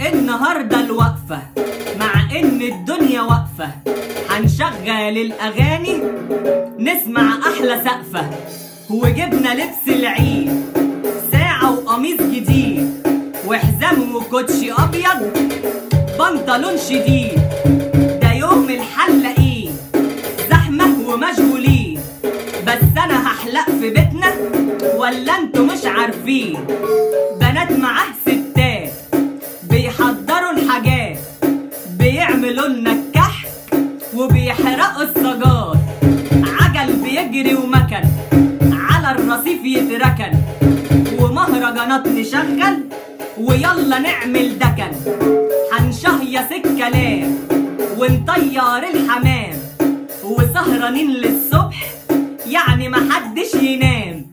النهاردة الوقفة مع إن الدنيا واقفة هنشغل الأغاني نسمع أحلى سقفة وجبنا لبس العيد ساعة وقميص جديد وحزام وكوتشي أبيض بنطلون شديد ده يوم الحلة إيه زحمة ومشغولين بس أنا هحلق في بيتنا ولا انتوا مش عارفين بنات معاه ستات بيحضروا الحاجات بيعملوا لنا الكحك وبيحرقوا السجار عجل بيجري ومكن على الرصيف يتركن ومهرجانات نشغل ويلا نعمل دكن هنشهيص الكلام ونطير الحمام وسهرانين للصبح يعني محدش ينام